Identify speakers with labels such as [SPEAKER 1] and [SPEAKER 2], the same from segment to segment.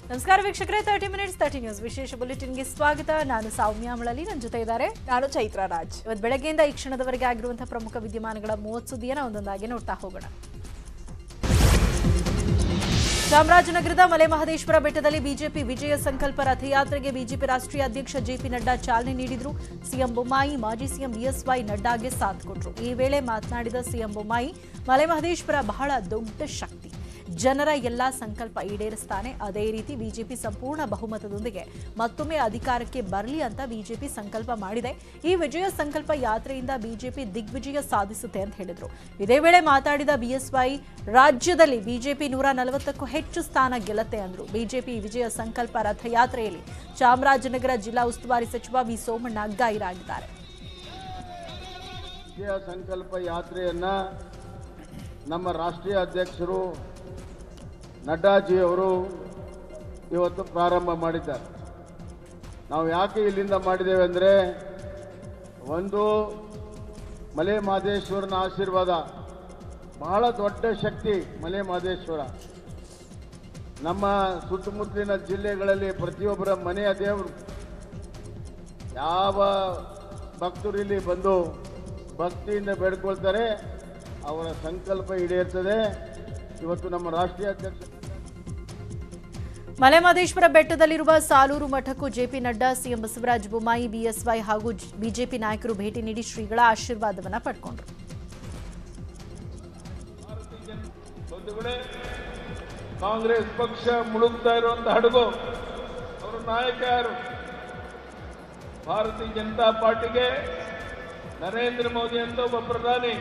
[SPEAKER 1] ನಮಸ್ಕಾರ ವೀಕ್ಷಕರೇ thirty minutes thirty news ವಿಶೇಷ ಬುಲೆಟಿನ್ಗೆ ಸ್ವಾಗತ ನಾನು ಸೌಮ್ಯ ಮಳಲಿ ನನ್ನ ಜೊತೆ ಇದ್ದಾರೆ
[SPEAKER 2] ನಾನು ಚೈತ್ರ ರಾಜ್
[SPEAKER 1] ಇವತ್ತು ಬೆಳಗ್ಗೆಯಿಂದ ಈ ಕ್ಷಣದವರೆಗೆ ಆಗಿರುವಂತಹ ಪ್ರಮುಖ ವಿದ್ಯಮಾನಗಳ ಮೂವತ್ತು ಸುದ್ದಿಯನ್ನು ಒಂದೊಂದಾಗಿ ನೋಡ್ತಾ ಹೋಗೋಣ ಚಾಮರಾಜನಗರದ ಮಲೆ ಮಹದೇಶ್ವರ ಬೆಟ್ಟದಲ್ಲಿ ಬಿಜೆಪಿ ವಿಜಯ ಸಂಕಲ್ಪ ರಥಯಾತ್ರೆಗೆ ಬಿಜೆಪಿ ರಾಷ್ಟ್ರೀಯ ಅಧ್ಯಕ್ಷ ಜೆಪಿ ನಡ್ಡಾ ಚಾಲನೆ ನೀಡಿದ್ರು ಸಿಎಂ ಬೊಮ್ಮಾಯಿ ಮಾಜಿ ಸಿಎಂ ಬಿಎಸ್ವೈ ನಡ್ಡಾಗೆ ಸಾಥ್ ಕೊಟ್ರು ಈ ವೇಳೆ ಮಾತನಾಡಿದ ಸಿಎಂ ಬೊಮ್ಮಾಯಿ ಮಲೆ ಮಹದೇಶ್ವರ ಬಹಳ ದೊಡ್ಡ ಶಕ್ತಿ ಜನರ ಎಲ್ಲಾ ಸಂಕಲ್ಪ ಈಡೇರಿಸ್ತಾನೆ ಅದೇ ರೀತಿ ಬಿಜೆಪಿ ಸಂಪೂರ್ಣ ಬಹುಮತದೊಂದಿಗೆ ಮತ್ತೊಮ್ಮೆ ಅಧಿಕಾರಕ್ಕೆ ಬರಲಿ ಅಂತ ಬಿಜೆಪಿ ಸಂಕಲ್ಪ ಮಾಡಿದೆ ಈ ವಿಜಯ ಸಂಕಲ್ಪ ಯಾತ್ರೆಯಿಂದ ಬಿಜೆಪಿ ದಿಗ್ವಿಜಯ ಸಾಧಿಸುತ್ತೆ ಅಂತ ಹೇಳಿದ್ರು ಇದೇ ವೇಳೆ ಮಾತಾಡಿದ ಬಿಎಸ್ವೈ ರಾಜ್ಯದಲ್ಲಿ ಬಿಜೆಪಿ ನೂರ ನಲವತ್ತಕ್ಕೂ ಹೆಚ್ಚು ಸ್ಥಾನ ಗೆಲ್ಲತ್ತೆ ಅಂದ್ರು ಬಿಜೆಪಿ ವಿಜಯ ಸಂಕಲ್ಪ ರಥಯಾತ್ರೆಯಲ್ಲಿ ಚಾಮರಾಜನಗರ ಜಿಲ್ಲಾ ಉಸ್ತುವಾರಿ ಸಚಿವ ವಿ ಸೋಮಣ್ಣ ಗೈರಾಗಿದ್ದಾರೆ
[SPEAKER 3] ವಿಜಯ ಸಂಕಲ್ಪ ಯಾತ್ರೆಯನ್ನ ನಮ್ಮ ರಾಷ್ಟ್ರೀಯ ಅಧ್ಯಕ್ಷರು ನಡ್ಡಾಜಿಯವರು ಇವತ್ತು ಪ್ರಾರಂಭ ಮಾಡಿದ್ದಾರೆ ನಾವು ಯಾಕೆ ಇಲ್ಲಿಂದ ಮಾಡಿದ್ದೇವೆ ಅಂದರೆ ಒಂದು ಮಲೆ ಮಹದೇಶ್ವರನ ಆಶೀರ್ವಾದ ಬಹಳ ದೊಡ್ಡ ಶಕ್ತಿ ಮಲೆ ಮಹದೇಶ್ವರ ನಮ್ಮ ಸುತ್ತಮುತ್ತಲಿನ ಜಿಲ್ಲೆಗಳಲ್ಲಿ ಪ್ರತಿಯೊಬ್ಬರ ಮನೆಯ ದೇವರು ಯಾವ ಭಕ್ತರು ಇಲ್ಲಿ ಬಂದು ಭಕ್ತಿಯಿಂದ ಬೇಡ್ಕೊಳ್ತಾರೆ ಅವರ ಸಂಕಲ್ಪ ಈಡೇರ್ತದೆ ಇವತ್ತು ನಮ್ಮ ರಾಷ್ಟ್ರೀಯ ಅಧ್ಯಕ್ಷ
[SPEAKER 1] ಮಲೆಮಹದೇಶ್ವರ ಬೆಟ್ಟದಲ್ಲಿರುವ ಸಾಲೂರು ಮಠಕ್ಕೂ JP Nadda CM Basavaraja Bommai BSY ಹಾಗೂ ಬಿಜೆಪಿ ನಾಯಕರು ಭೇಟಿ ನೀಡಿ ಶ್ರೀಗಳ ಆಶೀರ್ವಾದವನ್ನ ಪಡ್ಕೊಂಡ್ರು
[SPEAKER 4] ಬಂಧುಗಳೇ ಕಾಂಗ್ರೆಸ್ ಪಕ್ಷ ಮುಳುಗ್ತಾ ಇರುವಂತ ಹಡಗು ಅವರ ನಾಯಕ ಯಾರು ಭಾರತೀಯ ಜನತಾ ಪಾರ್ಟಿಗೆ ನರೇಂದ್ರ ಮೋದಿ ಅಂತ ಒಬ್ಬ ಪ್ರಧಾನಿ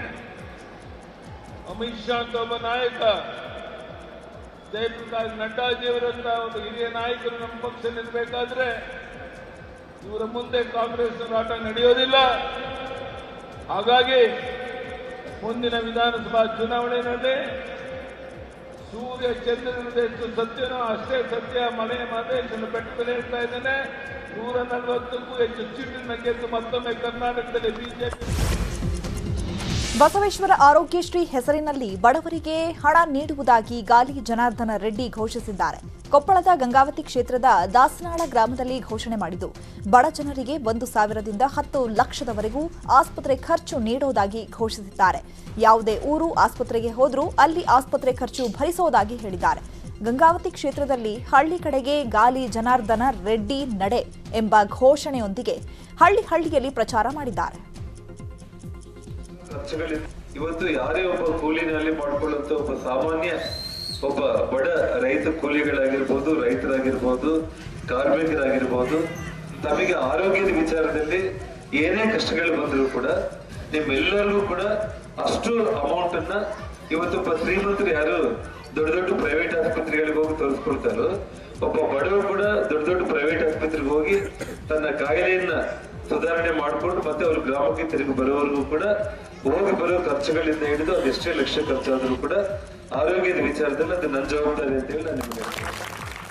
[SPEAKER 4] ಅಮಿತ್ ಶಾ ಅಂತ ಒಬ್ಬ ನಾಯಕ ಜಯಪ್ರಕಾಶ್ ನಡ್ಡಾಜಿಯವರಂತ ಒಂದು ಹಿರಿಯ ನಾಯಕರು ನಮ್ಮ ಪಕ್ಷ ನಿಲ್ಬೇಕಾದ್ರೆ ಇವರ ಮುಂದೆ ಕಾಂಗ್ರೆಸ್ ಹೋರಾಟ ನಡೆಯೋದಿಲ್ಲ ಹಾಗಾಗಿ ಮುಂದಿನ ವಿಧಾನಸಭಾ ಚುನಾವಣೆಯಲ್ಲಿ ಸೂರ್ಯ ಚಂದ್ರನಿಂದ ಎಷ್ಟು ಸತ್ಯನೋ ಅಷ್ಟೇ ಸತ್ಯ ಮನೆ ಮಹದೇಶನ ಬೆಟ್ಟದಲ್ಲಿ ಹೇಳ್ತಾ ಇದ್ದೇನೆ ನೂರ ನಲವತ್ತಕ್ಕೂ ಹೆಚ್ಚು ಸೀಟನ್ನ ಗೆದ್ದು ಮತ್ತೊಮ್ಮೆ ಕರ್ನಾಟಕದಲ್ಲಿ ಬಿಜೆಪಿ
[SPEAKER 2] ಬಸವೇಶ್ವರ ಆರೋಗ್ಯಶ್ರೀ ಹೆಸರಿನಲ್ಲಿ ಬಡವರಿಗೆ ಹಣ ನೀಡುವುದಾಗಿ ಗಾಲಿ ಜನಾರ್ದನ ರೆಡ್ಡಿ ಘೋಷಿಸಿದ್ದಾರೆ ಕೊಪ್ಪಳದ ಗಂಗಾವತಿ ಕ್ಷೇತ್ರದ ದಾಸನಾಳ ಗ್ರಾಮದಲ್ಲಿ ಘೋಷಣೆ ಮಾಡಿದ್ದು ಬಡ ಜನರಿಗೆ ಒಂದು ಸಾವಿರದಿಂದ ಹತ್ತು ಲಕ್ಷದವರೆಗೂ ಆಸ್ಪತ್ರೆ ಖರ್ಚು ನೀಡೋದಾಗಿ ಘೋಷಿಸಿದ್ದಾರೆ ಯಾವುದೇ ಊರು ಆಸ್ಪತ್ರೆಗೆ ಹೋದ್ರೂ ಅಲ್ಲಿ ಆಸ್ಪತ್ರೆ ಖರ್ಚು ಭರಿಸೋದಾಗಿ ಹೇಳಿದ್ದಾರೆ ಗಂಗಾವತಿ ಕ್ಷೇತ್ರದಲ್ಲಿ ಹಳ್ಳಿ ಕಡೆಗೆ ಗಾಲಿ ಜನಾರ್ದನ ರೆಡ್ಡಿ ನಡೆ ಎಂಬ ಘೋಷಣೆಯೊಂದಿಗೆ ಹಳ್ಳಿ ಹಳ್ಳಿಯಲ್ಲಿ ಪ್ರಚಾರ ಮಾಡಿದ್ದಾರೆ
[SPEAKER 5] ಖರ್ಚುಗಳಿದೆ ಇವತ್ತು ಯಾರೇ ಒಬ್ಬ ಕೂಲಿನಲ್ಲಿ ಮಾಡ್ಕೊಳ್ಳುವಂತ ಒಬ್ಬ ಸಾಮಾನ್ಯ ಒಬ್ಬ ಬಡ ರೈತ ಕೂಲಿಗಳಾಗಿರ್ಬೋದು ರೈತರಾಗಿರ್ಬೋದು ಕಾರ್ಮಿಕರಾಗಿರ್ಬೋದು ತಮಗೆ ಆರೋಗ್ಯದ ವಿಚಾರದಲ್ಲಿ ಏನೇ ಕಷ್ಟಗಳು ಬಂದರೂ ಕೂಡ ನಿಮ್ಮೆಲ್ಲರಿಗೂ ಕೂಡ ಅಷ್ಟು ಅಮೌಂಟ್ ಅನ್ನ ಇವತ್ತು ಒಬ್ಬ ಶ್ರೀಮಂತರು ಯಾರು ದೊಡ್ಡ ದೊಡ್ಡ ಪ್ರೈವೇಟ್ ಆಸ್ಪತ್ರೆಗಳಿಗೆ ಹೋಗಿ ತೋರಿಸ್ಕೊಳ್ತಾರೋ ಒಬ್ಬ ಬಡವರು ಕೂಡ ದೊಡ್ಡ ದೊಡ್ಡ ಪ್ರೈವೇಟ್ ಆಸ್ಪತ್ರೆಗೆ ಹೋಗಿ ತನ್ನ ಕಾಯಿಲೆಯನ್ನ ಸುಧಾರಣೆ ಮಾಡಿಕೊಂಡು ಮತ್ತೆ ಅವ್ರ ಗ್ರಾಮಕ್ಕೆ ತಿರುಗಿ ಬರೋವರೆಗೂ ಕೂಡ ಹೋಗಿ ಬರೋ ಖರ್ಚುಗಳಿಂದ ಹಿಡಿದು ಅದೆಷ್ಟೇ ಲಕ್ಷ ಖರ್ಚಾದರೂ ಕೂಡ ಆರೋಗ್ಯದ ವಿಚಾರದಲ್ಲಿ ಅದು ನನ್ನ ಜವಾಬ್ದಾರಿ ಅಂತ ಹೇಳಿ ನಾನು ನಿಮಗೆ ಹೇಳ್ತೀನಿ.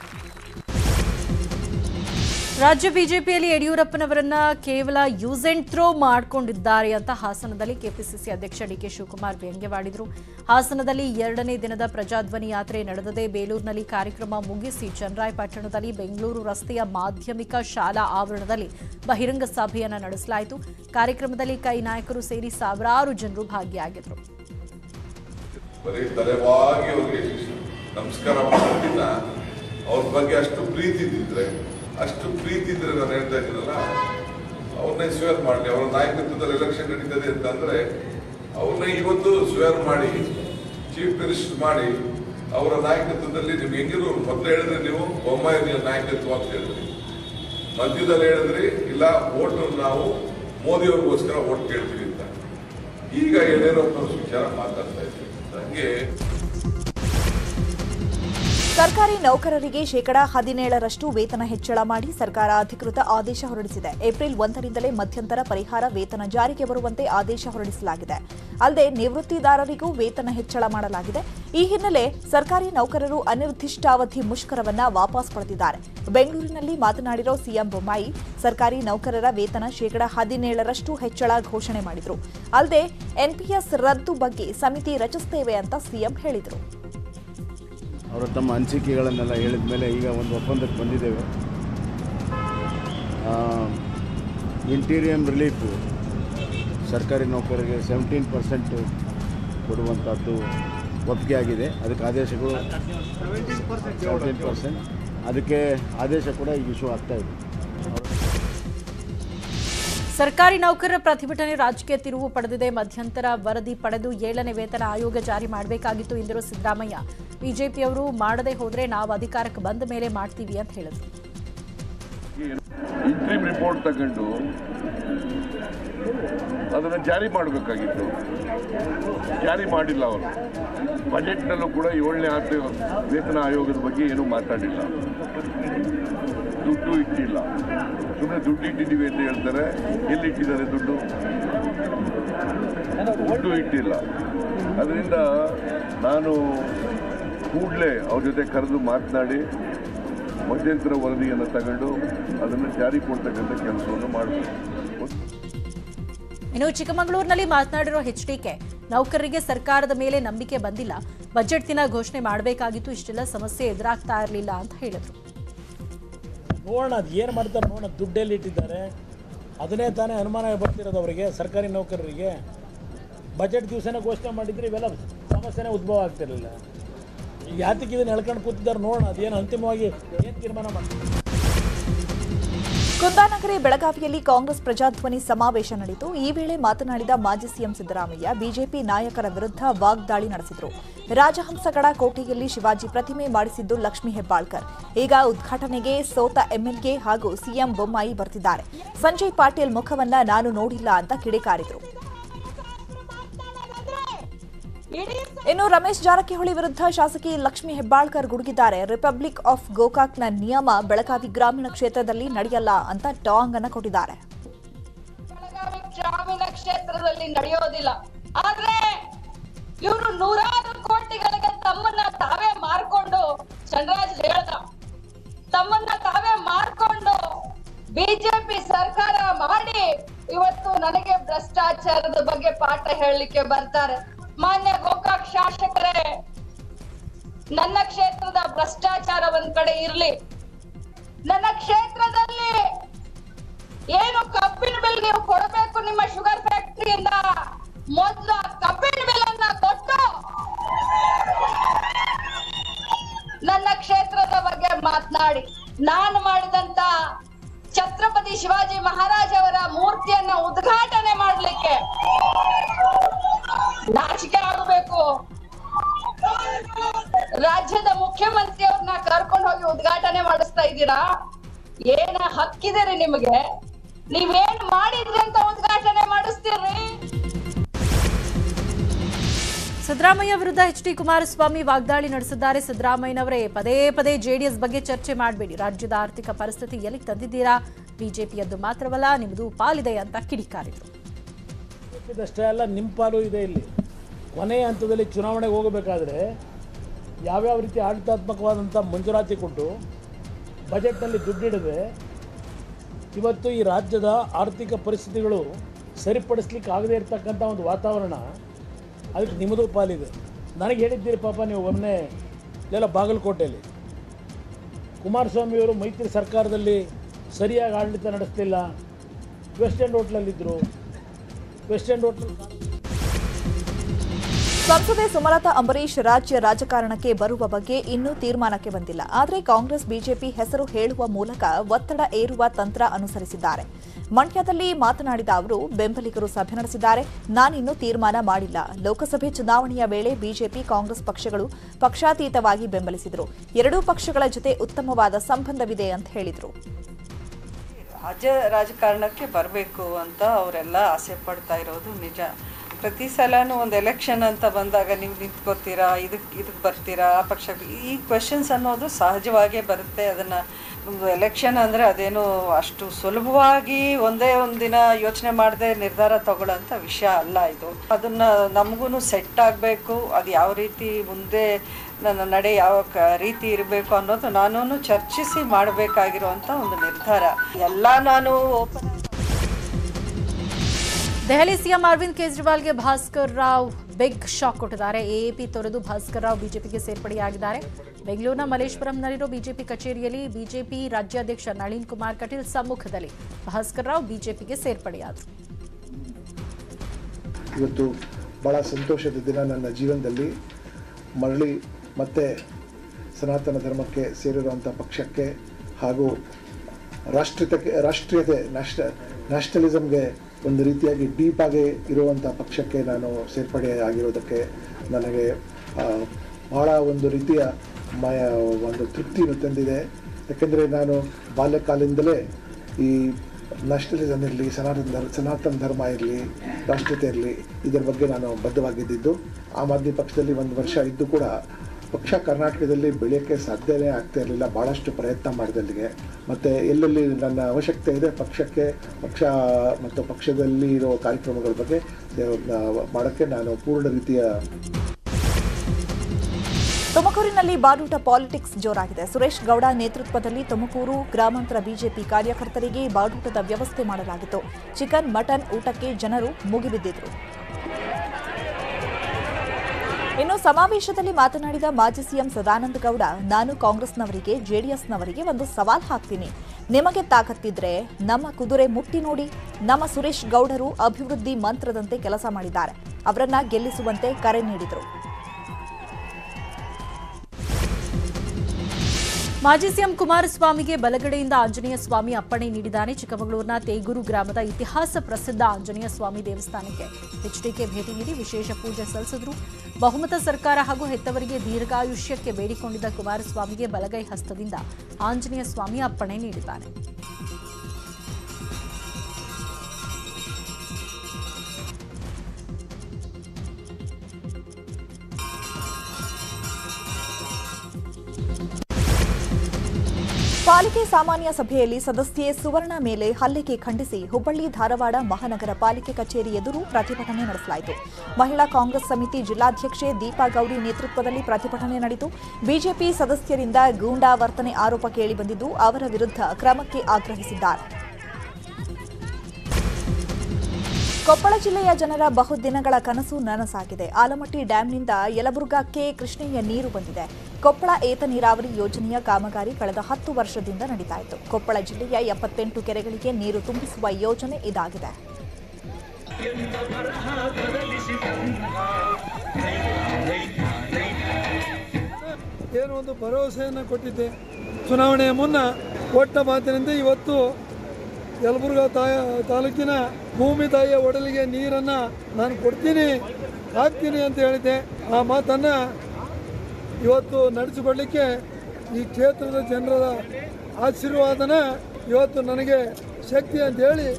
[SPEAKER 1] ರಾಜ್ಯ ಬಿಜೆಪಿಯಲ್ಲಿ ಯಡಿಯೂರಪ್ಪನವರನ್ನ ಕೇವಲ ಯೂಸ್ ಅಂಡ್ ಥ್ರೋ ಮಾಡಿಕೊಂಡಿದ್ದಾರೆ ಅಂತ ಹಾಸನದಲ್ಲಿ ಕೆಪಿಸಿಸಿ ಅಧ್ಯಕ್ಷ ಡಿಕೆ ಶಿವಕುಮಾರ್ ವ್ಯಂಗ್ಯವಾಡಿದರು ಹಾಸನದಲ್ಲಿ ಎರಡನೇ ದಿನದ ಪ್ರಜಾಧ್ವನಿ ಯಾತ್ರೆ ನಡೆದದೆ ಬೇಲೂರಿನಲ್ಲಿ ಕಾರ್ಯಕ್ರಮ ಮುಗಿಸಿ ಚನ್ನರಾಯಪಟ್ಟಣದಲ್ಲಿ ಬೆಂಗಳೂರು ರಸ್ತೆಯ ಮಾಧ್ಯಮಿಕ ಶಾಲಾ ಆವರಣದಲ್ಲಿ ಬಹಿರಂಗ ಸಭೆಯನ್ನು ನಡೆಸಲಾಯಿತು ಕಾರ್ಯಕ್ರಮದಲ್ಲಿ ಕೈ ನಾಯಕರು ಸೇರಿ ಸಾವಿರಾರು ಜನರು ಭಾಗಿಯಾಗಿದ್ದರು
[SPEAKER 6] ಬರೀ ತಲೆವಾಗಿ ಅವ್ರಿಗೆ ನಮಸ್ಕಾರ ಮಾಡೋದಕ್ಕಿಂತ ಅವ್ರ ಬಗ್ಗೆ ಅಷ್ಟು ಪ್ರೀತಿ ಇದ್ದಿದ್ರೆ ಅಷ್ಟು ಪ್ರೀತಿ ಇದ್ರೆ ನಾನು ಹೇಳ್ತಾ ಇದ್ದೀನಲ್ಲ ಅವ್ರನ್ನೇ ಸ್ವೇರ್ ಮಾಡಲಿ ಅವರ ನಾಯಕತ್ವದಲ್ಲಿ ಎಲೆಕ್ಷನ್ ನಡೀತದೆ ಅಂತಂದ್ರೆ ಅವ್ರನ್ನೇ ಇವತ್ತು ಸ್ವೇರ್ ಮಾಡಿ ಚೀಫ್ ಮಿನಿಸ್ಟರ್ ಮಾಡಿ ಅವರ ನಾಯಕತ್ವದಲ್ಲಿ ನಿಮ್ಗೆ ಹೆಂಗಿರು ಮೊದಲು ಹೇಳಿದ್ರೆ ನೀವು ಬೊಮ್ಮಾಯಿ ನೀವು ನಾಯಕತ್ವ ಅಂತ ಹೇಳಿದ್ರಿ ಮಧ್ಯದಲ್ಲಿ ಹೇಳಿದ್ರಿ ಇಲ್ಲ ಓಟ್ ನಾವು ಮೋದಿ ಅವ್ರಿಗೋಸ್ಕರ ಓಟ್ ಕೇಳ್ತೀವಿ ಅಂತ ಈಗ ಯಡಿಯೂರಪ್ಪನವ್ರ ವಿಚಾರ ಮಾತಾಡ್ತಾ ಇದ್ದೀವಿ ಹಂಗೆ
[SPEAKER 2] ಸರ್ಕಾರಿ ನೌಕರರಿಗೆ ಶೇಕಡಾ ಹದಿನೇಳರಷ್ಟು ವೇತನ ಹೆಚ್ಚಳ ಮಾಡಿ ಸರ್ಕಾರ ಅಧಿಕೃತ ಆದೇಶ ಹೊರಡಿಸಿದೆ ಏಪ್ರಿಲ್ ಒಂದರಿಂದಲೇ ಮಧ್ಯಂತರ ಪರಿಹಾರ ವೇತನ ಜಾರಿಗೆ ಬರುವಂತೆ ಆದೇಶ ಹೊರಡಿಸಲಾಗಿದೆ ಅಲ್ಲದೆ ನಿವೃತ್ತಿದಾರರಿಗೂ ವೇತನ ಹೆಚ್ಚಳ ಮಾಡಲಾಗಿದೆ ಈ ಹಿನ್ನೆಲೆ ಸರ್ಕಾರಿ ನೌಕರರು ಅನಿರ್ದಿಷ್ಟಾವಧಿ ಮುಷ್ಕರವನ್ನ ವಾಪಸ್ ಪಡೆದಿದ್ದಾರೆ ಬೆಂಗಳೂರಿನಲ್ಲಿ ಮಾತನಾಡಿರೋ ಸಿಎಂ ಬೊಮ್ಮಾಯಿ ಸರ್ಕಾರಿ ನೌಕರರ ವೇತನ ಶೇಕಡಾ ಹದಿನೇಳರಷ್ಟು ಹೆಚ್ಚಳ ಘೋಷಣೆ ಮಾಡಿದ್ರು ಅಲ್ಲದೆ ಎನ್ಪಿಎಸ್ ರದ್ದು ಬಗ್ಗೆ ಸಮಿತಿ ರಚಿಸುತ್ತೇವೆ ಅಂತ ಸಿಎಂ ಹೇಳಿದರು
[SPEAKER 3] ಅವರು ತಮ್ಮ ಅನಿಸಿಕೆಗಳನ್ನೆಲ್ಲ ಹೇಳಿದ ಮೇಲೆ ಈಗ ಒಂದು ಒಪ್ಪಂದಕ್ಕೆ ಬಂದಿದ್ದೇವೆ ಇಂಟೀರಿಯಂ ರಿಲೀಫು ಸರ್ಕಾರಿ ನೌಕರರಿಗೆ ಸೆವೆಂಟೀನ್ ಪರ್ಸೆಂಟ್ ಕೊಡುವಂಥದ್ದು ಒಪ್ಪಿಗೆ ಆಗಿದೆ ಅದಕ್ಕೆ ಆದೇಶಗಳು ಸೆವೆಂಟೀನ್ ಪರ್ಸೆಂಟ್ ಅದಕ್ಕೆ ಆದೇಶ ಕೂಡ ಈಗ ಇಶ್ಯೂ ಆಗ್ತಾ ಇದೆ
[SPEAKER 1] ಸರ್ಕಾರಿ ನೌಕರರ ಪ್ರತಿಭಟನೆ ರಾಜಕೀಯ ತಿರುವು ಪಡೆದಿದೆ ಮಧ್ಯಂತರ ವರದಿ ಪಡೆದು ಏಳನೇ ವೇತನ ಆಯೋಗ ಜಾರಿ ಮಾಡಬೇಕಾಗಿತ್ತು ಎಂದಿರುವ ಸಿದ್ದರಾಮಯ್ಯ ಬಿಜೆಪಿಯವರು ಮಾಡದೆ ಹೋದ್ರೆ ನಾವು ಅಧಿಕಾರಕ್ಕೆ ಬಂದ ಮೇಲೆ ಮಾಡ್ತೀವಿ ಅಂತ ಹೇಳಿದ್ರು
[SPEAKER 7] ಇಂಟ್ರೀಮ್ ರಿಪೋರ್ಟ್ ತಗೊಂಡು ಅದನ್ನು ಜಾರಿ ಮಾಡಬೇಕಾಗಿತ್ತು ಜಾರಿ ಮಾಡಿಲ್ಲ ಅವರು ಬಜೆಟ್ನಲ್ಲೂ ಕೂಡ ಏಳನೇ ಆರ್ಥಿಕ ವೇತನ ಆಯೋಗದ ಬಗ್ಗೆ ಏನೂ ಮಾತಾಡಿಲ್ಲ ದುಡ್ಡು ಇಟ್ಟಿಲ್ಲ ಸುಮ್ಮನೆ ದುಡ್ಡು ಇಟ್ಟಿದ್ದೀವಿ ಅಂತ ಹೇಳ್ತಾರೆ ಎಲ್ಲಿ ಇಟ್ಟಿದ್ದಾರೆ ದುಡ್ಡು ದುಡ್ಡು ಇಟ್ಟಿಲ್ಲ ಅದರಿಂದ ನಾನು ಕೂಡಲೇ ಅವ್ರ ಜೊತೆ ಕರೆದು ಮಾತನಾಡಿ ಮಧ್ಯಂತರ ವರದಿಯನ್ನು ತಗೊಂಡು ಅದನ್ನು ಜಾರಿ ಕೊಡ್ತಕ್ಕಂಥ ಕೆಲಸವನ್ನು ಮಾಡಬೇಕು
[SPEAKER 1] ಇನ್ನು ಚಿಕ್ಕಮಗಳೂರಿನಲ್ಲಿ ಮಾತನಾಡಿರೋ ಎಚ್ಡಿಕೆ ನೌಕರರಿಗೆ ಸರ್ಕಾರದ ಮೇಲೆ ನಂಬಿಕೆ ಬಂದಿಲ್ಲ ಬಜೆಟ್ ದಿನ ಘೋಷಣೆ ಮಾಡಬೇಕಾಗಿತ್ತು ಇಷ್ಟೆಲ್ಲ ಸಮಸ್ಯೆ ಎದುರಾಗ್ತಾ ಇರಲಿಲ್ಲ ಅಂತ ಹೇಳಿದ್ರು
[SPEAKER 8] ನೋಡೋಣ ಅದು ಏನು ಮಾಡ್ತಾರೆ ನೋಡೋಣ ದುಡ್ಡೆಲ್ಲಿ ಇಟ್ಟಿದ್ದಾರೆ ಅದನ್ನೇ ತಾನೇ ಅನುಮಾನ ಬರ್ತಿರೋದು ಅವರಿಗೆ ಸರ್ಕಾರಿ ನೌಕರರಿಗೆ ಬಜೆಟ್ ದಿವಸನೇ ಘೋಷಣೆ ಮಾಡಿದ್ರೆ ಇವೆಲ್ಲ ಸಮಸ್ಯೆನೇ ಉದ್ಭವ ಆಗ್ತಿರಲಿಲ್ಲ ಈಗ ಯಾತಕ್ಕೆ ಇದನ್ನು ಎಳ್ಕೊಂಡು ಕೂತಿದ್ದಾರೆ ನೋಡೋಣ ಅದೇನು ಅಂತಿಮವಾಗಿ ಏನು ತೀರ್ಮಾನ ಮಾಡ್ತಾರೆ
[SPEAKER 2] ಕುಂದಾನಗರಿ ಬೆಳಗಾವಿಯಲ್ಲಿ ಕಾಂಗ್ರೆಸ್ ಪ್ರಜಾಧ್ವನಿ ಸಮಾವೇಶ ನಡೆಯಿತು ಈ ವೇಳೆ ಮಾತನಾಡಿದ ಮಾಜಿ ಸಿಎಂ ಸಿದ್ದರಾಮಯ್ಯ ಬಿಜೆಪಿ ನಾಯಕರ ವಿರುದ್ಧ ವಾಗ್ದಾಳಿ ನಡೆಸಿದರು ರಾಜಹಂಸಗಡ ಕೋಟೆಯಲ್ಲಿ ಶಿವಾಜಿ ಪ್ರತಿಮೆ ಮಾಡಿಸಿದ್ದು ಲಕ್ಷ್ಮೀ ಹೆಬ್ಬಾಳ್ಕರ್ ಈಗ ಉದ್ಘಾಟನೆಗೆ ಸೋತ ಎಂಎಲ್ಎ ಹಾಗೂ ಸಿಎಂ ಬೊಮ್ಮಾಯಿ ಬರ್ತಿದ್ದಾರೆ ಸಂಜಯ್ ಪಾಟೀಲ್ ಮುಖವನ್ನ ನಾನು ನೋಡಿಲ್ಲ ಅಂತ ಕಿಡಿಕಾರಿದರು ಇನ್ನು ರಮೇಶ್ ಜಾರಕಿಹೊಳಿ ವಿರುದ್ಧ ಶಾಸಕಿ ಲಕ್ಷ್ಮೀ ಹೆಬ್ಬಾಳ್ಕರ್ ಗುಡುಗಿದ್ದಾರೆ ರಿಪಬ್ಲಿಕ್ ಆಫ್ ಗೋಕಾಕ್ನ ನಿಯಮ ಬೆಳಗಾವಿ ಗ್ರಾಮೀಣ ಕ್ಷೇತ್ರದಲ್ಲಿ ನಡೆಯಲ್ಲ ಅಂತ ಟಾಂಗ್ ಅನ್ನ ಕೊಟ್ಟಿದ್ದಾರೆ
[SPEAKER 9] ಬೆಳಗಾವಿ ಗ್ರಾಮೀಣ ಕ್ಷೇತ್ರದಲ್ಲಿ ನಡೆಯೋದಿಲ್ಲ ಆದ್ರೆ ಇವರು ನೂರಾರು ಕೋಟಿಗಳಿಗೆ ತಮ್ಮನ್ನ ತಾವೇ ಮಾರ್ಕೊಂಡು ಚಂದ್ರರಾಜ್ ಹೇಳ್ದ ತಮ್ಮನ್ನ ತಾವೇ ಮಾರ್ಕೊಂಡು ಬಿಜೆಪಿ ಸರ್ಕಾರ ಮಾಡಿ ಇವತ್ತು ನನಗೆ ಭ್ರಷ್ಟಾಚಾರದ ಬಗ್ಗೆ ಪಾಠ ಹೇಳಲಿಕ್ಕೆ ಬರ್ತಾರೆ ಮಾನ್ಯ ಗೋಕಾಕ್ ಶಾಸಕರೇ ನನ್ನ ಕ್ಷೇತ್ರದ ಭ್ರಷ್ಟಾಚಾರ ಒಂದ್ ಕಡೆ ಇರ್ಲಿ ನನ್ನ ಕ್ಷೇತ್ರದಲ್ಲಿ ಏನು ಕಬ್ಬಿನ ಬಿಲ್ ನೀವು ಕೊಡಬೇಕು ನಿಮ್ಮ ಶುಗರ್ ಫ್ಯಾಕ್ಟರಿಯಿಂದ ಮೊದಲು ಆ ಕಬ್ಬಿನ ಬಿಲ್ ಅನ್ನ ಕೊಟ್ಟು ನನ್ನ ಕ್ಷೇತ್ರದ ಬಗ್ಗೆ ಮಾತನಾಡಿ ನಾನು ಮಾಡಿದಂತ ಛತ್ರಪತಿ ಶಿವಾಜಿ ಮಹಾರಾಜ್ ಅವರ ಮೂರ್ತಿಯನ್ನ ಉದ್ಘಾಟನೆ ಮಾಡ್ಲಿಕ್ಕೆ ನಾಚಿಕೆ ಆಗಬೇಕು ರಾಜ್ಯದ ಮುಖ್ಯಮಂತ್ರಿ ಅವ್ರನ್ನ ಕರ್ಕೊಂಡು ಹೋಗಿ ಉದ್ಘಾಟನೆ ಮಾಡಿಸ್ತಾ ಇದ್ದೀರಾ ಏನ ಹಕ್ಕಿದೆ ರೀ ನಿಮಗೆ ನೀವೇನ್ ಮಾಡಿದ್ರಿ ಅಂತ ಉದ್ಘಾಟನೆ ಮಾಡಿಸ್ತೀರಿ
[SPEAKER 1] ಸಿದ್ದರಾಮಯ್ಯ ವಿರುದ್ಧ ಎಚ್ ಡಿ ಕುಮಾರಸ್ವಾಮಿ ವಾಗ್ದಾಳಿ ನಡೆಸಿದ್ದಾರೆ ಸಿದ್ದರಾಮಯ್ಯನವರೇ ಪದೇ ಪದೇ ಜೆಡಿಎಸ್ ಬಗ್ಗೆ ಚರ್ಚೆ ಮಾಡಬೇಡಿ ರಾಜ್ಯದ ಆರ್ಥಿಕ ಪರಿಸ್ಥಿತಿ ಎಲ್ಲಿ ತಂದಿದ್ದೀರಾ ಬಿಜೆಪಿಯದ್ದು ಮಾತ್ರವಲ್ಲ ನಿಮ್ಮದು ಪಾಲಿದೆ ಅಂತ ಕಿಡಿಕಾರಿದ್ರು
[SPEAKER 8] ಇದಷ್ಟೇ ಅಲ್ಲ ನಿಮ್ಮ ಪಾಲು ಇದೆ ಇಲ್ಲಿ ಕೊನೆಯ ಹಂತದಲ್ಲಿ ಚುನಾವಣೆಗೆ ಹೋಗಬೇಕಾದ್ರೆ ಯಾವ್ಯಾವ ರೀತಿ ಆಡಳಿತಾತ್ಮಕವಾದಂಥ ಮಂಜೂರಾತಿ ಕೊಟ್ಟು ಬಜೆಟ್ನಲ್ಲಿ ದುಡ್ಡಿಡದೆ ಇವತ್ತು ಈ ರಾಜ್ಯದ ಆರ್ಥಿಕ ಪರಿಸ್ಥಿತಿಗಳು ಸರಿಪಡಿಸ್ಲಿಕ್ಕೆ ಆಗದೇ ಇರತಕ್ಕಂಥ ಒಂದು ವಾತಾವರಣ ಅದಕ್ಕೆ ನಿಮ್ಮದು ಪಾಲಿದೆ ನನಗೆ ಹೇಳಿದ್ದೀರಿ ಪಾಪ ನೀವು ಒಮ್ಮೆ ಇಲ್ಲೆಲ್ಲ ಬಾಗಲಕೋಟೆಯಲ್ಲಿ ಕುಮಾರಸ್ವಾಮಿಯವರು ಮೈತ್ರಿ ಸರ್ಕಾರದಲ್ಲಿ ಸರಿಯಾಗಿ ಆಡಳಿತ ನಡೆಸ್ತಿಲ್ಲ ವೆಸ್ಟ್ ಎಂಡ್ ಹೋಟ್ಲಲ್ಲಿದ್ದರು ವೆಸ್ಟ್ ಎಂಡ್ ಹೋಟ್ಲ್
[SPEAKER 2] ಸಂಸದೆ ಸುಮಲತಾ ಅಂಬರೀಶ್ ರಾಜ್ಯ ರಾಜಕಾರಣಕ್ಕೆ ಬರುವ ಬಗ್ಗೆ ಇನ್ನೂ ತೀರ್ಮಾನಕ್ಕೆ ಬಂದಿಲ್ಲ ಆದರೆ ಕಾಂಗ್ರೆಸ್ ಬಿಜೆಪಿ ಹೆಸರು ಹೇಳುವ ಮೂಲಕ ಒತ್ತಡ ಏರುವ ತಂತ್ರ ಅನುಸರಿಸಿದ್ದಾರೆ ಮಂಡ್ಯದಲ್ಲಿ ಮಾತನಾಡಿದ ಅವರು ಬೆಂಬಲಿಗರು ಸಭೆ ನಡೆಸಿದ್ದಾರೆ ನಾನಿನ್ನೂ ತೀರ್ಮಾನ ಮಾಡಿಲ್ಲ ಲೋಕಸಭೆ ಚುನಾವಣೆಯ ವೇಳೆ ಬಿಜೆಪಿ ಕಾಂಗ್ರೆಸ್ ಪಕ್ಷಗಳು ಪಕ್ಷಾತೀತವಾಗಿ ಬೆಂಬಲಿಸಿದರು ಎರಡೂ ಪಕ್ಷಗಳ ಜೊತೆ ಉತ್ತಮವಾದ ಸಂಬಂಧವಿದೆ ಅಂತ ಹೇಳಿದರು
[SPEAKER 10] ರಾಜ್ಯ ರಾಜಕಾರಣಕ್ಕೆ ಬರಬೇಕು ಅಂತ ಅವರೆಲ್ಲ ಆಸೆ ಪಡ್ತಾ ಇರೋದು ನಿಜ ಪ್ರತಿ ಸಲನೂ ಒಂದು ಎಲೆಕ್ಷನ್ ಅಂತ ಬಂದಾಗ ನೀವು ನಿಂತ್ಕೋತೀರಾ ಇದಕ್ಕೆ ಇದಕ್ಕೆ ಬರ್ತೀರಾ ಆ ಪಕ್ಷ ಈ ಕ್ವೆಶನ್ಸ್ ಅನ್ನೋದು ಸಹಜವಾಗೇ ಬರುತ್ತೆ ಅದನ್ನು ಒಂದು ಎಲೆಕ್ಷನ್ ಅಂದರೆ ಅದೇನು ಅಷ್ಟು ಸುಲಭವಾಗಿ ಒಂದೇ ಒಂದು ದಿನ ಯೋಚನೆ ಮಾಡದೆ ನಿರ್ಧಾರ ತಗೊಳ್ಳೋಂಥ ವಿಷಯ ಅಲ್ಲ ಇದು ಅದನ್ನು ನಮಗೂ ಸೆಟ್ ಆಗಬೇಕು ಅದು ಯಾವ ರೀತಿ ಮುಂದೆ ನನ್ನ ನಡೆ ಯಾವ ಕ ರೀತಿ ಇರಬೇಕು ಅನ್ನೋದು ನಾನು ಚರ್ಚಿಸಿ ಮಾಡಬೇಕಾಗಿರುವಂಥ ಒಂದು ನಿರ್ಧಾರ ಎಲ್ಲ ನಾನು ಓಪನ್
[SPEAKER 1] ದೆಹಲಿ ಸಿಎಂ ಅರವಿಂದ್ ಕೇಜ್ರಿವಾಲ್ಗೆ ಭಾಸ್ಕರ್ ರಾವ್ ಬಿಗ್ ಶಾಕ್ ಕೊಟ್ಟಿದ್ದಾರೆ ಎಎಪಿ ತೊರೆದು ಭಾಸ್ಕರ್ ರಾವ್ ಬಿಜೆಪಿಗೆ ಸೇರ್ಪಡೆಯಾಗಿದ್ದಾರೆ ಬೆಂಗಳೂರಿನ ಮಲೇಶ್ವರಂನಲ್ಲಿರೋ ಬಿಜೆಪಿ ಕಚೇರಿಯಲ್ಲಿ ಬಿಜೆಪಿ ರಾಜ್ಯಾಧ್ಯಕ್ಷ ನಳಿನ್ ಕುಮಾರ್ ಕಟೀಲ್ ಸಮ್ಮುಖದಲ್ಲಿ ಭಾಸ್ಕರ್ ರಾವ್ ಬಿಜೆಪಿಗೆ ಸೇರ್ಪಡೆಯಾದರು
[SPEAKER 11] ಇವತ್ತು ಭಾಳ ಸಂತೋಷದ ದಿನ ನನ್ನ ಜೀವನದಲ್ಲಿ ಮರಳಿ ಮತ್ತೆ ಸನಾತನ ಧರ್ಮಕ್ಕೆ ಸೇರಿರುವಂಥ ಪಕ್ಷಕ್ಕೆ ಹಾಗೂ ರಾಷ್ಟ್ರೀಯತೆ ರಾಷ್ಟ್ರೀಯತೆ ನ್ಯಾಷ ನ್ಯಾಷನಲಿಸಮ್ಗೆ ಒಂದು ರೀತಿಯಾಗಿ ಡೀಪ್ ಆಗಿ ಇರುವಂಥ ಪಕ್ಷಕ್ಕೆ ನಾನು ಸೇರ್ಪಡೆ ಆಗಿರೋದಕ್ಕೆ ನನಗೆ ಆ, ಭಾಳ ಒಂದು ರೀತಿಯ ಮಯ ಒಂದು ತೃಪ್ತಿಯನ್ನು ತಂದಿದೆ ಯಾಕೆಂದರೆ ನಾನು ಬಾಲ್ಯಕಾಲದಿಂದಲೇ ಈ ನ್ಯಾಷನಲಿಸಮ್ ಇರಲಿ ಸನಾತನ ಧರ್ಮ ಸನಾತನ ಧರ್ಮ ಇರಲಿ ರಾಷ್ಟ್ರೀಯತೆ ಇರಲಿ ಇದರ ಬಗ್ಗೆ ನಾನು ಬದ್ಧವಾಗಿದ್ದಿದ್ದು ಆಮ್ ಆದ್ಮಿ ಪಕ್ಷದಲ್ಲಿ ಒಂದು ವರ್ಷ ಇದ್ದು ಕೂಡ ಪಕ್ಷ ಕರ್ನಾಟಕದಲ್ಲಿ ಬೆಳೆಯೋಕ್ಕೆ ಸಾಧ್ಯನೇ ಆಗ್ತಾ ಇರಲಿಲ್ಲ ಭಾಳಷ್ಟು ಪ್ರಯತ್ನ ಮಾಡಿದಲ್ಲಿಗೆ ಮತ್ತು ಎಲ್ಲೆಲ್ಲಿ ನನ್ನ ಅವಶ್ಯಕತೆ ಇದೆ ಪಕ್ಷಕ್ಕೆ ಪಕ್ಷ ಮತ್ತು ಪಕ್ಷದಲ್ಲಿ ಇರೋ ಕಾರ್ಯಕ್ರಮಗಳ ಬಗ್ಗೆ ಮಾಡೋಕ್ಕೆ ನಾನು ಪೂರ್ಣ ರೀತಿಯ
[SPEAKER 2] ತುಮಕೂರಿನಲ್ಲಿ ಬಾಡೂಟ ಪಾಲಿಟಿಕ್ಸ್ ಜೋರಾಗಿದೆ ಸುರೇಶ್ ಗೌಡ ನೇತೃತ್ವದಲ್ಲಿ ತುಮಕೂರು ಗ್ರಾಮಾಂತರ ಬಿಜೆಪಿ ಕಾರ್ಯಕರ್ತರಿಗೆ ಬಾಡೂಟದ ವ್ಯವಸ್ಥೆ ಮಾಡಲಾಗಿತ್ತು ಚಿಕನ್ ಮಟನ್ ಊಟಕ್ಕೆ ಜನರು ಮುಗಿಬಿದ್ದಿದ್ರು ಇನ್ನು ಸಮಾವೇಶದಲ್ಲಿ ಮಾತನಾಡಿದ ಮಾಜಿ ಸಿಎಂ ಸದಾನಂದ ಗೌಡ ನಾನು ಕಾಂಗ್ರೆಸ್ನವರಿಗೆ ಜೆಡಿಎಸ್ನವರಿಗೆ ಒಂದು ಸವಾಲ್ ಹಾಕ್ತೀನಿ ನಿಮಗೆ ತಾಕತ್ತಿದ್ರೆ ನಮ್ಮ ಕುದುರೆ ಮುಟ್ಟಿ ನೋಡಿ ನಮ್ಮ ಸುರೇಶ್ ಗೌಡರು ಅಭಿವೃದ್ಧಿ ಮಂತ್ರದಂತೆ ಕೆಲಸ ಮಾಡಿದ್ದಾರೆ ಅವರನ್ನ ಗೆಲ್ಲಿಸುವಂತೆ ಕರೆ ನೀಡಿದರು
[SPEAKER 1] ಮಾಜಿ ಸಿಎಂ ಕುಮಾರಸ್ವಾಮಿಗೆ ಬಲಗಡೆಯಿಂದ ಆಂಜನೇಯ ಸ್ವಾಮಿ ಅಪ್ಪಣೆ ನೀಡಿದ್ದಾನೆ ಚಿಕ್ಕಮಗಳೂರಿನ ತೇಗೂರು ಗ್ರಾಮದ ಇತಿಹಾಸ ಪ್ರಸಿದ್ಧ ಆಂಜನೇಯ ಸ್ವಾಮಿ ದೇವಸ್ಥಾನಕ್ಕೆ ಎಚ್ಡಿಕೆ ಭೇಟಿ ನೀಡಿ ವಿಶೇಷ ಪೂಜೆ ಸಲ್ಲಿಸಿದ್ರು ಬಹುಮತ ಸರ್ಕಾರ ಹಾಗೂ ಹೆತ್ತವರಿಗೆ ದೀರ್ಘಾಯುಷ್ಯಕ್ಕೆ ಬೇಡಿಕೊಂಡಿದ್ದ ಕುಮಾರಸ್ವಾಮಿಗೆ ಬಲಗೈ ಹಸ್ತದಿಂದ ಆಂಜನೇಯ ಸ್ವಾಮಿ ಅಪ್ಪಣೆ ನೀಡಿದ್ದಾನೆ
[SPEAKER 2] ಪಾಲಿಕೆ ಸಾಮಾನ್ಯ ಸಭೆಯಲ್ಲಿ ಸದಸ್ಯೆ ಸುವರ್ಣ ಮೇಲೆ ಹಲ್ಲೆಗೆ ಖಂಡಿಸಿ ಹುಬ್ಬಳ್ಳಿ ಧಾರವಾಡ ಮಹಾನಗರ ಪಾಲಿಕೆ ಕಚೇರಿ ಎದುರು ಪ್ರತಿಭಟನೆ ನಡೆಸಲಾಯಿತು ಮಹಿಳಾ ಕಾಂಗ್ರೆಸ್ ಸಮಿತಿ ಜಿಲ್ಲಾಧ್ಯಕ್ಷೆ ದೀಪಾ ಗೌರಿ ನೇತೃತ್ವದಲ್ಲಿ ಪ್ರತಿಭಟನೆ ನಡೆಯಿತು ಬಿಜೆಪಿ ಸದಸ್ಯರಿಂದ ಗೂಂಡಾ ವರ್ತನೆ ಆರೋಪ ಕೇಳಿಬಂದಿದ್ದು ಅವರ ವಿರುದ್ಧ ಕ್ರಮಕ್ಕೆ ಆಗ್ರಹಿಸಿದ್ದಾರೆ ಕೊಪ್ಪಳ ಜಿಲ್ಲೆಯ ಜನರ ಬಹುದಿನಗಳ ಕನಸು ನನಸಾಗಿದೆ ಆಲಮಟ್ಟಿ ಡ್ಯಾಂನಿಂದ ಯಲಬುರ್ಗಾಕ್ಕೆ ಕೃಷ್ಣೆಯ ನೀರು ಬಂದಿದೆ ಕೊಪ್ಪಳ ಏತ ನೀರಾವರಿ ಯೋಜನೆಯ ಕಾಮಗಾರಿ ಕಳೆದ ಹತ್ತು ವರ್ಷದಿಂದ ನಡೀತಾ ಇತ್ತು ಕೊಪ್ಪಳ ಜಿಲ್ಲೆಯ ಎಪ್ಪತ್ತೆಂಟು ಕೆರೆಗಳಿಗೆ ನೀರು ತುಂಬಿಸುವ ಯೋಜನೆ ಇದಾಗಿದೆ
[SPEAKER 12] ಏನು ಒಂದು ಭರವಸೆಯನ್ನು ಕೊಟ್ಟಿದ್ದೆ ಚುನಾವಣೆಯ ಮುನ್ನ ಕೊಟ್ಟ ಮಾತಿನಂತೆ ಇವತ್ತು ಯಲಬುರ್ಗಾ ತಾಯ ತಾಲೂಕಿನ ಭೂಮಿ ತಾಯಿಯ ಒಡಲಿಗೆ ನೀರನ್ನು ನಾನು ಕೊಡ್ತೀನಿ ಹಾಕ್ತೀನಿ ಅಂತ ಹೇಳಿದ್ದೆ ಆ ಮಾತನ್ನು ಇವತ್ತು ನಡೆಸಿಕೊಡ್ಲಿಕ್ಕೆ ಈ ಕ್ಷೇತ್ರದ ಜನರ ಆಶೀರ್ವಾದನ ಇವತ್ತು ನನಗೆ ಶಕ್ತಿ ಅಂತ ಹೇಳಿ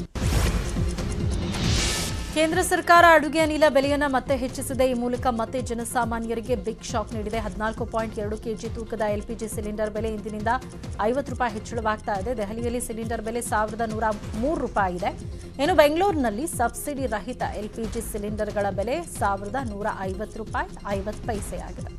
[SPEAKER 1] ಕೇಂದ್ರ ಸರ್ಕಾರ ಅಡುಗೆ ಅನಿಲ ಬೆಲೆಯನ್ನ ಮತ್ತೆ ಹೆಚ್ಚಿಸಿದೆ ಈ ಮೂಲಕ ಮತ್ತೆ ಜನಸಾಮಾನ್ಯರಿಗೆ ಬಿಗ್ ಶಾಕ್ ನೀಡಿದೆ ಹದಿನಾಲ್ಕು ಪಾಯಿಂಟ್ ಎರಡು ಕೆಜಿ ತೂಕದ ಎಲ್ಪಿಜಿ ಸಿಲಿಂಡರ್ ಬೆಲೆ ಇಂದಿನಿಂದ ಐವತ್ತು ರೂಪಾಯಿ ಹೆಚ್ಚಳವಾಗ್ತಾ ಇದೆ ದೆಹಲಿಯಲ್ಲಿ ಸಿಲಿಂಡರ್ ಬೆಲೆ ಸಾವಿರದ ನೂರ ಮೂರು ರೂಪಾಯಿ ಇದೆ ಇನ್ನು ಬೆಂಗಳೂರಿನಲ್ಲಿ ಸಬ್ಸಿಡಿ ರಹಿತ ಎಲ್ಪಿಜಿ ಸಿಲಿಂಡರ್ಗಳ ಬೆಲೆ ಸಾವಿರದ ನೂರ ಐವತ್ತು ರೂಪಾಯಿ ಐವತ್ತು ಪೈಸೆ ಆಗಿದೆ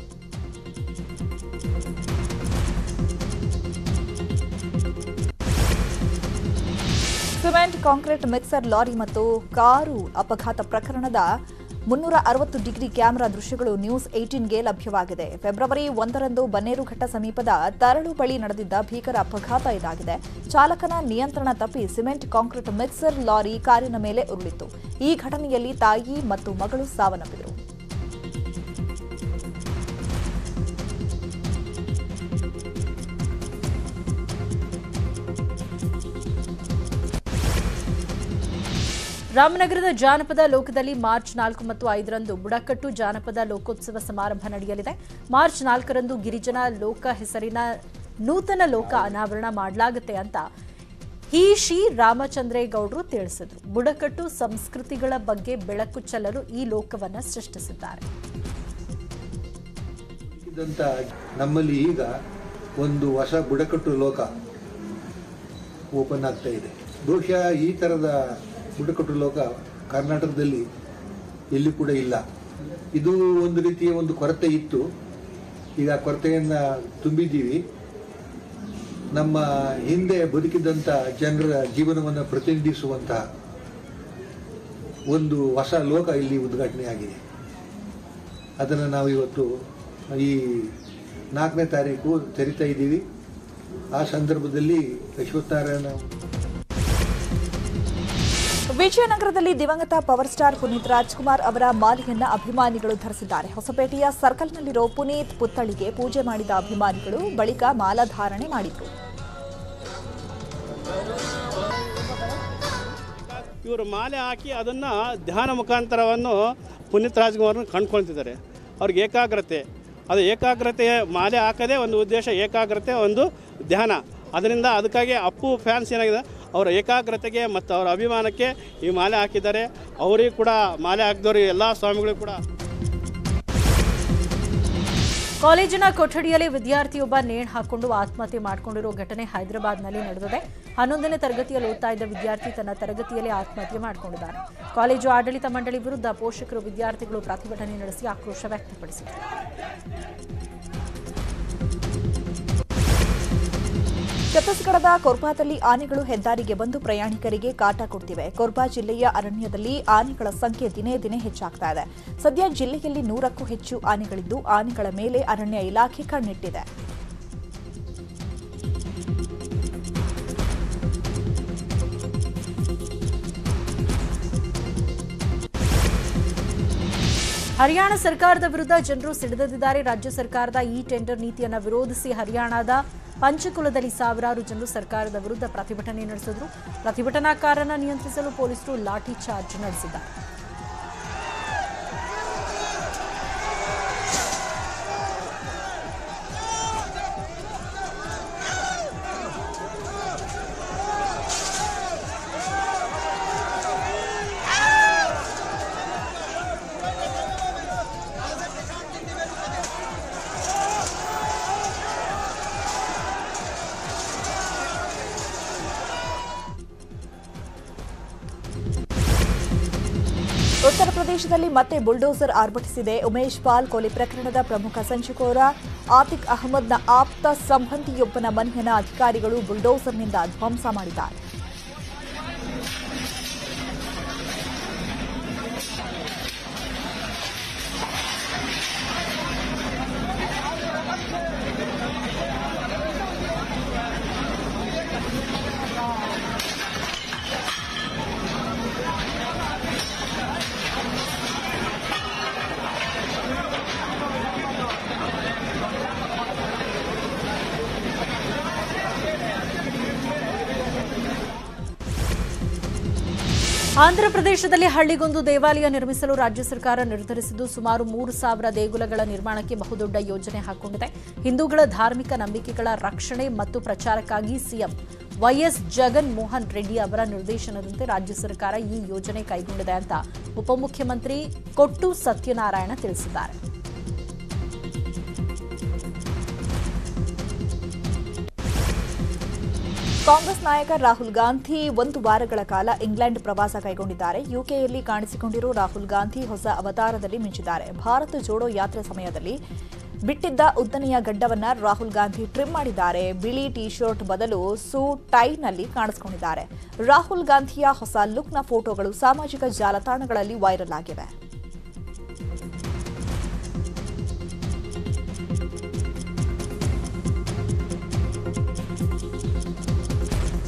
[SPEAKER 2] ಸಿಮೆಂಟ್ ಕಾಂಕ್ರೀಟ್ ಮಿಕ್ಸರ್ ಲಾರಿ ಮತ್ತು ಕಾರು ಅಪಘಾತ ಪ್ರಕರಣದ ಮುನ್ನೂರ ಅರವತ್ತು ಡಿಗ್ರಿ ಕ್ಯಾಮೆರಾ ದೃಶ್ಯಗಳು ನ್ಯೂಸ್ ಏಟೀನ್ಗೆ ಲಭ್ಯವಾಗಿದೆ ಫೆಬ್ರವರಿ ಒಂದರಂದು ಬನ್ನೇರುಘಟ್ಟ ಸಮೀಪದ ತರಳು ಬಳಿ ನಡೆದಿದ್ದ ಭೀಕರ ಅಪಘಾತ ಇದಾಗಿದೆ ಚಾಲಕನ ನಿಯಂತ್ರಣ ತಪ್ಪಿ ಸಿಮೆಂಟ್ ಕಾಂಕ್ರೀಟ್ ಮಿಕ್ಸರ್ ಲಾರಿ ಕಾರಿನ ಮೇಲೆ ಉರುಳಿತ್ತು ಈ ಘಟನೆಯಲ್ಲಿ ತಾಯಿ ಮತ್ತು ಮಗಳು ಸಾವನ್ನಪ್ಪಿದರು
[SPEAKER 1] ರಾಮನಗರದ ಜಾನಪದ ಲೋಕದಲ್ಲಿ ಮಾರ್ಚ್ ನಾಲ್ಕು ಮತ್ತು ಐದರಂದು ಬುಡಕಟ್ಟು ಜಾನಪದ ಲೋಕೋತ್ಸವ ಸಮಾರಂಭ ನಡೆಯಲಿದೆ ಮಾರ್ಚ್ ನಾಲ್ಕರಂದು ಗಿರಿಜನ ಲೋಕ ಹೆಸರಿನ ನೂತನ ಲೋಕ ಅನಾವರಣ ಮಾಡಲಾಗುತ್ತೆ ಅಂತ ಹಿ ಶಿ ರಾಮಚಂದ್ರೇಗೌಡರು ತಿಳಿಸಿದ್ರು ಬುಡಕಟ್ಟು ಸಂಸ್ಕೃತಿಗಳ ಬಗ್ಗೆ ಬೆಳಕು ಚೆಲ್ಲಲು ಈ ಲೋಕವನ್ನ ಸೃಷ್ಟಿಸಿದ್ದಾರೆ
[SPEAKER 13] ಇದ್ದಂಥ ನಮ್ಮಲ್ಲಿ ಈಗ ಒಂದು ಹೊಸ ಬುಡಕಟ್ಟು ಲೋಕ ಓಪನ್ ಆಗ್ತಾ ಇದೆ ಬಹುಶಃ ಈ ಥರದ ಬುಡಕಟ್ಟು ಲೋಕ ಕರ್ನಾಟಕದಲ್ಲಿ ಎಲ್ಲಿ ಕೂಡ ಇಲ್ಲ ಇದು ಒಂದು ರೀತಿಯ ಒಂದು ಕೊರತೆ ಇತ್ತು ಈಗ ಆ ಕೊರತೆಯನ್ನು ತುಂಬಿದ್ದೀವಿ ನಮ್ಮ ಹಿಂದೆ ಬದುಕಿದಂಥ ಜನರ ಜೀವನವನ್ನು ಪ್ರತಿನಿಧಿಸುವಂತಹ ಒಂದು ಹೊಸ ಲೋಕ ಇಲ್ಲಿ ಉದ್ಘಾಟನೆ ಆಗಿದೆ ಅದನ್ನು ನಾವು ಇವತ್ತು ಈ ನಾಲ್ಕನೇ ತಾರೀಕು ತೆರಿತಾ ಇದ್ದೀವಿ ಆ ಸಂದರ್ಭದಲ್ಲಿ ಅಶ್ವತ್ಥನಾರಾಯಣ
[SPEAKER 2] ವಿಜಯನಗರದಲ್ಲಿ ದಿವಂಗತ ಪವರ್ ಸ್ಟಾರ್ ಪುನೀತ್ ರಾಜ್ಕುಮಾರ್ ಅವರ ಮಾಲೆಯನ್ನ ಅಭಿಮಾನಿಗಳು ಧರಿಸಿದ್ದಾರೆ ಹೊಸಪೇಟೆಯ ಸರ್ಕಲ್ನಲ್ಲಿರೋ ಪುನೀತ್ ಪುತ್ಥಳಿಗೆ ಪೂಜೆ ಮಾಡಿದ ಅಭಿಮಾನಿಗಳು ಬಳಿಕ ಮಾಲಾಧಾರಣೆ ಮಾಡಿದ್ರು
[SPEAKER 14] ಇವರು ಮಾಲೆ ಹಾಕಿ ಅದನ್ನು ಧ್ಯಾನ ಮುಖಾಂತರವನ್ನು ಪುನೀತ್ ರಾಜ್ಕುಮಾರ್ನ ಕಂಡ್ಕೊಳ್ತಿದ್ದಾರೆ ಅವ್ರಿಗೆ ಏಕಾಗ್ರತೆ ಅದು ಏಕಾಗ್ರತೆ ಮಾಲೆ ಹಾಕೋದೇ ಒಂದು ಉದ್ದೇಶ ಏಕಾಗ್ರತೆ ಒಂದು ಧ್ಯಾನ ಅದರಿಂದ ಅದಕ್ಕಾಗಿ ಅಪ್ಪು ಫ್ಯಾನ್ಸ್ ಏನಾಗಿದೆ ಅವರ ಏಕಾಗ್ರತೆಗೆ ಮತ್ತು ಅವರ ಅಭಿಮಾನಕ್ಕೆ ಈ ಮಾಲೆ ಹಾಕಿದ್ದಾರೆ ಅವರಿಗೆ ಕೂಡ ಮಾಲೆ ಹಾಕಿದವ್ರಿಗೆ ಎಲ್ಲ ಸ್ವಾಮಿಗಳಿಗೂ ಕೂಡ
[SPEAKER 1] ಕಾಲೇಜಿನ ಕೊಠಡಿಯಲ್ಲಿ ವಿದ್ಯಾರ್ಥಿಯೊಬ್ಬ ನೇಣು ಹಾಕೊಂಡು ಆತ್ಮಹತ್ಯೆ ಮಾಡಿಕೊಂಡಿರೋ ಘಟನೆ ಹೈದರಾಬಾದ್ನಲ್ಲಿ ನಡೆದಿದೆ ಹನ್ನೊಂದನೇ ತರಗತಿಯಲ್ಲಿ ಓದ್ತಾ ಇದ್ದ ವಿದ್ಯಾರ್ಥಿ ತನ್ನ ತರಗತಿಯಲ್ಲಿ ಆತ್ಮಹತ್ಯೆ ಮಾಡಿಕೊಂಡಿದ್ದಾನೆ ಕಾಲೇಜು ಆಡಳಿತ ಮಂಡಳಿ ವಿರುದ್ಧ ಪೋಷಕರು ವಿದ್ಯಾರ್ಥಿಗಳು ಪ್ರತಿಭಟನೆ ನಡೆಸಿ ಆಕ್ರೋಶ ವ್ಯಕ್ತಪಡಿಸಿದರು
[SPEAKER 2] ಛತ್ತೀಸ್ಗಢದ ಕೊರ್ಬಾದಲ್ಲಿ ಆನೆಗಳು ಹೆದ್ದಾರಿಗೆ ಬಂದು ಪ್ರಯಾಣಿಕರಿಗೆ ಕಾಟ ಕೊಡ್ತಿವೆ ಕೊರ್ಬಾ ಜಿಲ್ಲೆಯ ಅರಣ್ಯದಲ್ಲಿ ಆನೆಗಳ ಸಂಖ್ಯೆ ದಿನೇ ದಿನೇ ಹೆಚ್ಚಾಗ್ತಾ ಇದೆ ಸದ್ಯ ಜಿಲ್ಲೆಯಲ್ಲಿ ನೂರಕ್ಕೂ ಹೆಚ್ಚು ಆನೆಗಳಿದ್ದು ಆನೆಗಳ ಮೇಲೆ ಅರಣ್ಯ ಇಲಾಖೆ ಕಣ್ಣಿಟ್ಟಿದೆ
[SPEAKER 1] ಹರಿಯಾಣ ಸರ್ಕಾರದ ವಿರುದ್ಧ ಜನರು ಸಿಡಿದಿದ್ದಾರೆ ರಾಜ್ಯ ಸರ್ಕಾರದ ಈ ಟೆಂಡರ್ ನೀತಿಯನ್ನು ವಿರೋಧಿಸಿ ಹರಿಯಾಣದ ಪಂಚಕುಲದಲ್ಲಿ ಸಾವಿರಾರು ಜನರು ಸರ್ಕಾರದ ವಿರುದ್ಧ ಪ್ರತಿಭಟನೆ ನಡೆಸಿದ್ರು ಪ್ರತಿಭಟನಾಕಾರನ ನಿಯಂತ್ರಿಸಲು ಪೊಲೀಸರು ಲಾಠಿ ಚಾರ್ಜ್ ನಡೆಸಿದ್ದಾರೆ
[SPEAKER 2] ಉತ್ತರ ಪ್ರದೇಶದಲ್ಲಿ ಮತ್ತೆ ಬುಲ್ಡೋಸರ್ ಆರ್ಭಟಿಸಿದೆ ಉಮೇಶ್ ಪಾಲ್ ಕೊಲೆ ಪ್ರಕರಣದ ಪ್ರಮುಖ ಸಂಚುಕೋರ ಆತಿಕ್ ಅಹಮದ್ನ ಆಪ್ತ ಸಂಬಂಧಿಯೊಬ್ಬನ ಮನೆಯನ್ನ ಅಧಿಕಾರಿಗಳು ಬುಲ್ಡೋಸರ್ನಿಂದ ಧ್ವಂಸ ಮಾಡಿದ್ದಾರೆ
[SPEAKER 1] ಆಂಧ್ರಪ್ರದೇಶದಲ್ಲಿ ಹಳ್ಳಿಗೊಂದು ದೇವಾಲಯ ನಿರ್ಮಿಸಲು ರಾಜ್ಯ ಸರ್ಕಾರ ನಿರ್ಧರಿಸಿದ್ದು ಸುಮಾರು ಮೂರು ಸಾವಿರ ದೇಗುಲಗಳ ನಿರ್ಮಾಣಕ್ಕೆ ಬಹುದೊಡ್ಡ ಯೋಜನೆ ಹಾಕೊಂಡಿದೆ ಹಿಂದೂಗಳ ಧಾರ್ಮಿಕ ನಂಬಿಕೆಗಳ ರಕ್ಷಣೆ ಮತ್ತು ಪ್ರಚಾರಕ್ಕಾಗಿ ಸಿಎಂ ವೈಎಸ್ ಜಗನ್ ಮೋಹನ್ ರೆಡ್ಡಿ ಅವರ ನಿರ್ದೇಶನದಂತೆ ರಾಜ್ಯ ಸರ್ಕಾರ ಈ ಯೋಜನೆ ಕೈಗೊಂಡಿದೆ ಅಂತ ಉಪಮುಖ್ಯಮಂತ್ರಿ ಕೊಟ್ಟು ಸತ್ಯನಾರಾಯಣ ತಿಳಿಸಿದ್ದಾರೆ
[SPEAKER 2] ಕಾಂಗ್ರೆಸ್ ನಾಯಕ ರಾಹುಲ್ ಗಾಂಧಿ ಒಂದು ವಾರಗಳ ಕಾಲ ಇಂಗ್ಲೆಂಡ್ ಪ್ರವಾಸ ಕೈಗೊಂಡಿದ್ದಾರೆ ಯುಕೆಯಲ್ಲಿ ಕಾಣಿಸಿಕೊಂಡಿರೋ ರಾಹುಲ್ ಗಾಂಧಿ ಹೊಸ ಅವತಾರದಲ್ಲಿ ಮಿಂಚಿದ್ದಾರೆ ಭಾರತ ಜೋಡೋ ಯಾತ್ರೆ ಸಮಯದಲ್ಲಿ ಬಿಟ್ಟಿದ್ದ ಉದ್ದನೆಯ ಗಡ್ಡವನ್ನ ರಾಹುಲ್ ಗಾಂಧಿ ಟ್ರಿಮ್ ಮಾಡಿದ್ದಾರೆ ಬಿಳಿ ಟಿ ಶರ್ಟ್ ಬದಲು ಸೂಟ್ ಟೈನಲ್ಲಿ ಕಾಣಿಸಿಕೊಂಡಿದ್ದಾರೆ ರಾಹುಲ್ ಗಾಂಧಿಯ ಹೊಸ ಲುಕ್ನ ಫೋಟೋಗಳು ಸಾಮಾಜಿಕ ಜಾಲತಾಣಗಳಲ್ಲಿ ವೈರಲ್ ಆಗಿವೆ